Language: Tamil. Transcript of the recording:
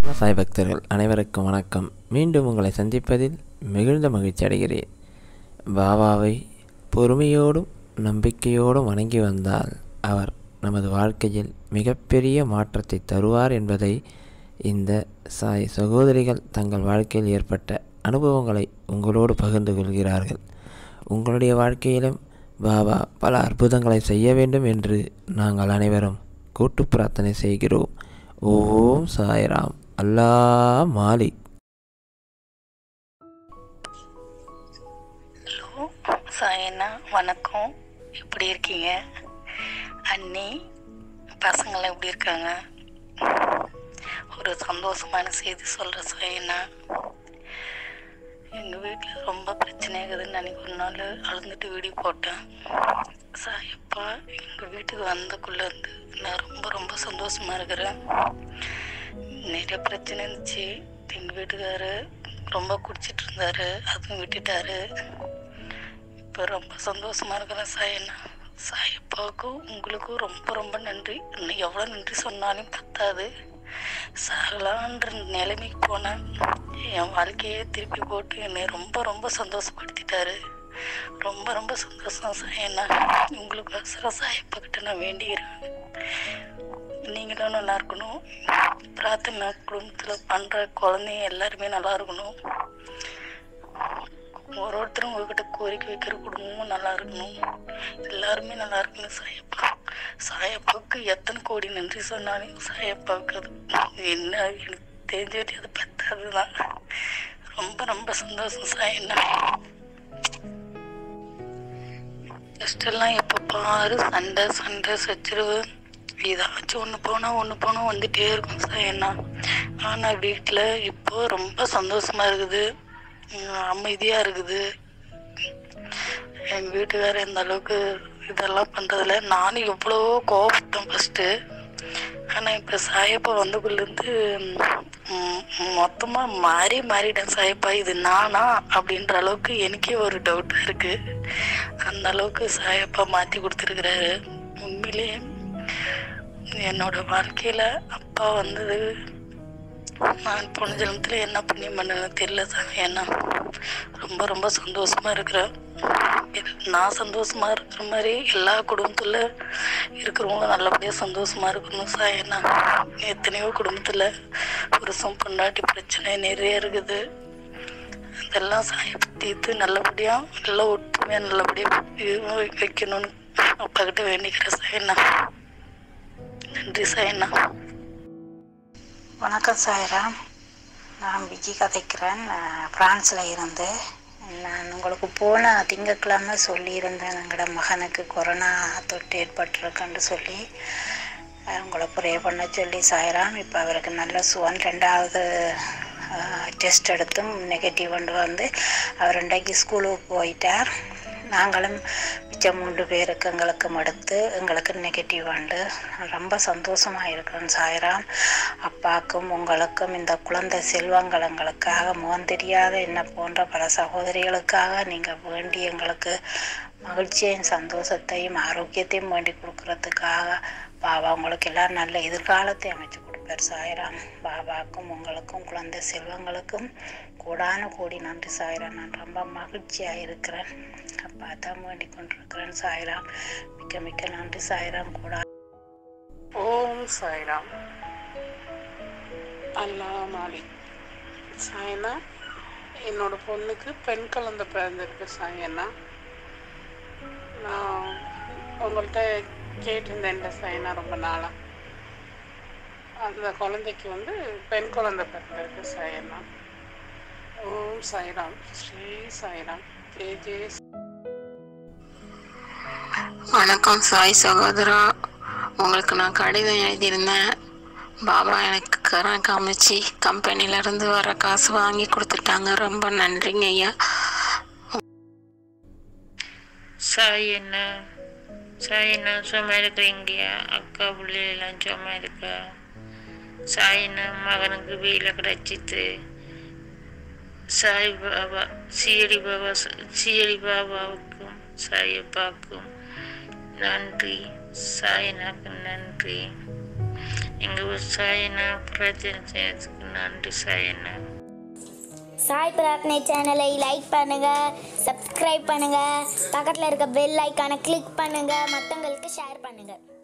சாய் பக்தர்கள் அனைவருக்கும் வணக்கம் மீண்டும் உங்களை சந்திப்பதில் மிகுந்த மகிழ்ச்சி அடைகிறேன் பாபாவை பொறுமையோடும் நம்பிக்கையோடும் வணங்கி வந்தால் அவர் நமது வாழ்க்கையில் மிகப்பெரிய மாற்றத்தை தருவார் என்பதை இந்த சாய் சகோதரிகள் தங்கள் வாழ்க்கையில் ஏற்பட்ட அனுபவங்களை உங்களோடு பகிர்ந்து கொள்கிறார்கள் உங்களுடைய வாழ்க்கையிலும் பாபா பல அற்புதங்களை செய்ய வேண்டும் என்று நாங்கள் அனைவரும் கூட்டு பிரார்த்தனை செய்கிறோம் ஓம் சாய்ராம் அல்லா மாலிக் ஹலோ சாயண்ணா வணக்கம் எப்படி இருக்கீங்க அண்ணி பசங்களாம் எப்படி இருக்காங்க ஒரு சந்தோஷமான செய்தி சொல்கிற சாயண்ணா எங்கள் வீட்டில் ரொம்ப பிரச்சனை இருக்குதுன்னு அன்றைக்கி ஒரு நாள் அழுந்துட்டு வீடியோ போட்டேன் சாயப்பா எங்கள் வீட்டுக்கு வந்தக்குள்ளேருந்து நான் ரொம்ப ரொம்ப சந்தோஷமாக இருக்கிறேன் நிறைய பிரச்சனை இருந்துச்சு எங்கள் வீட்டுக்காரு ரொம்ப குடிச்சிட்டு இருந்தாரு அதுவும் விட்டுட்டாரு இப்போ ரொம்ப சந்தோஷமா இருக்கிறேன் சாயண்ணா சாயப்பாவுக்கும் உங்களுக்கும் ரொம்ப ரொம்ப நன்றி இன்னும் எவ்வளோ நன்றி சொன்னாலும் பத்தாது சாகலான்ற நிலைமைக்கு போனேன் என் வாழ்க்கையே திருப்பி போட்டு என்னை ரொம்ப ரொம்ப சந்தோஷப்படுத்திட்டாரு ரொம்ப ரொம்ப சந்தோஷம் சாயண்ணா உங்களுக்கு அவசரம் சாயப்பா கிட்ட நான் வேண்டிக்கிறேன் நீங்களும் நல்லா இருக்கணும் பிரார்த்தனை குடும்பத்தில் பண்ணுற குழந்தைங்க எல்லாருமே நல்லா இருக்கணும் ஒரு ஒருத்தரும் உங்ககிட்ட கோரிக்கை வைக்கிற குடும்பமும் நல்லா இருக்கணும் எல்லாருமே நல்லா இருக்கணும் சாயப்பா சாயப்பாவுக்கு எத்தனை கோடி நன்றி சொன்னாலும் சாயப்பாவுக்கு அது என்ன எனக்கு தெரிஞ்சது அது பத்தாது தான் ரொம்ப ரொம்ப சந்தோஷம் சாயண்ணா ஃபஸ்ட்டெல்லாம் எப்போ பாரு சண்டை சண்டை சச்சரவு ஏதாச்சும் ஒன்று போனால் ஒன்று போனால் வந்துட்டே இருக்கும் சாயண்ணா ஆனால் வீட்டில் இப்போ ரொம்ப சந்தோஷமா இருக்குது உம் அமைதியாக இருக்குது எங்கள் வீட்டுக்காரர் இந்த அளவுக்கு இதெல்லாம் பண்ணுறதில்ல நானும் எவ்வளோ கோபப்பட்டேன் ஃபஸ்ட்டு ஆனால் இப்போ சாயப்பா வந்தக்குள்ளேருந்து மொத்தமாக மாறி மாறிட்டேன் சாயப்பா இது நானா அப்படின்ற அளவுக்கு எனக்கே ஒரு டவுட்டாக இருக்குது அந்த அளவுக்கு சாயப்பா மாற்றி கொடுத்துருக்குறாரு உண்மையிலேயே என்னோட வாழ்க்கையில் அப்பா வந்தது நான் போன ஜென்மத்தில் என்ன புண்ணியம் பண்ணேன்னு தெரியல சாமி ஏன்னா ரொம்ப ரொம்ப சந்தோஷமா இருக்கிறேன் நான் சந்தோஷமா இருக்கிற மாதிரி எல்லா குடும்பத்தில் இருக்கிறவங்களும் நல்லபடியாக சந்தோஷமா இருக்கணும் சார் ஏன்னா எத்தனையோ குடும்பத்தில் புருஷன் பொண்டாட்டி பிரச்சனை நிறைய இருக்குது அதெல்லாம் சாய தீர்த்து நல்லபடியாக எல்லாம் ஒற்றுமையாக நல்லபடியாக வைக்கணும்னு அப்பா கிட்ட வேண்டிக்கிறேன் சாயண்ணா நன்றி சாயண்ணா வணக்கம் சாய்ராம் நான் விஜி கதைக்கிறேன் நான் பிரான்ஸில் இருந்து நான் உங்களுக்கு போன திங்கட்கிழமை சொல்லியிருந்தேன் எங்களோட மகனுக்கு கொரோனா தொட்டு ஏற்பட்டிருக்குன்னு சொல்லி அஹ், உங்களை ப்ரே பண்ண சொல்லி சாய்ராம் இப்போ அவருக்கு நல்ல சுவன் ரெண்டாவது டெஸ்ட் எடுத்தும் நெகட்டிவ் கொண்டு வந்து அவர் ரெண்டாக்கி ஸ்கூலுக்கு போயிட்டார் நாங்களும் மிச்சம் மூன்று பேருக்கு எங்களுக்கும் எடுத்து எங்களுக்கு நெகட்டிவ் உண்டு ரொம்ப சந்தோஷமாக இருக்கிறேன் சாய்ராம் அப்பாக்கும் உங்களுக்கும் இந்த குழந்தை செல்வங்களங்களுக்காக முகம் தெரியாத என்ன போன்ற பல சகோதரிகளுக்காக நீங்கள் வேண்டி எங்களுக்கு மகிழ்ச்சியையும் சந்தோஷத்தையும் ஆரோக்கியத்தையும் வேண்டி கொடுக்கறதுக்காக பாபா உங்களுக்கு எல்லாம் நல்ல எதிர்காலத்தை அமைச்சு கொடுப்பார் சாய்ராம் பாபாக்கும் உங்களுக்கும் குழந்தை செல்வங்களுக்கும் கோடான கோடி நன்றி சாய்ராம் நான் ரொம்ப மகிழ்ச்சியாக இருக்கிறேன் அப்பா தான் வேண்டிக் கொண்டிருக்கிறேன் சாய்ராம் மிக்க மிக்க நன்றி சாய்ராம் கூட ஓம் சாய்ராம் அல்லா மாலிக் சாயனா என்னோட பொண்ணுக்கு பெண் குழந்தை பிறந்திருக்கு சாயனா நான் உங்கள்கிட்ட கேட்டிருந்தேன் சாயனா ரொம்ப நாளாக அந்த குழந்தைக்கு வந்து பெண் குழந்தை பிறந்திருக்கு சாயனா ஓம் சாய்ராம் ஸ்ரீ சாய்ராம் ஜெய ஜெய வணக்கம் சாய் சகோதரா உங்களுக்கு நான் கடிதம் எழுதியிருந்தேன் பாபா எனக்கு கரம் காமிச்சு கம்பெனில இருந்து வர காசு வாங்கி கொடுத்துட்டாங்க ரொம்ப நன்றிங்க ஐயா சாய் என்ன சாய் என்ன சும்மா இருக்கிறீங்கயா அக்கா பிள்ளைலாம் சும்மா இருக்கா சாய் என்ன மகனுக்கு வெயில கிடைச்சிட்டு சாய் பாபா சியடி பாபா சியடி பாபாவுக்கும் சாயப்பாக்கும் நன்றி சாயனாக்கு நன்றி எங்கள் சாயனா பிரார்த்தனை செய்யறதுக்கு நன்றி சாயனா சாய் பிரார்த்தனை சேனலை லைக் பண்ணுங்க சப்ஸ்கிரைப் பண்ணுங்க பக்கத்தில் இருக்க பெல் ஐக்கானை கிளிக் பண்ணுங்க மற்றவங்களுக்கு ஷேர் பண்ணுங்க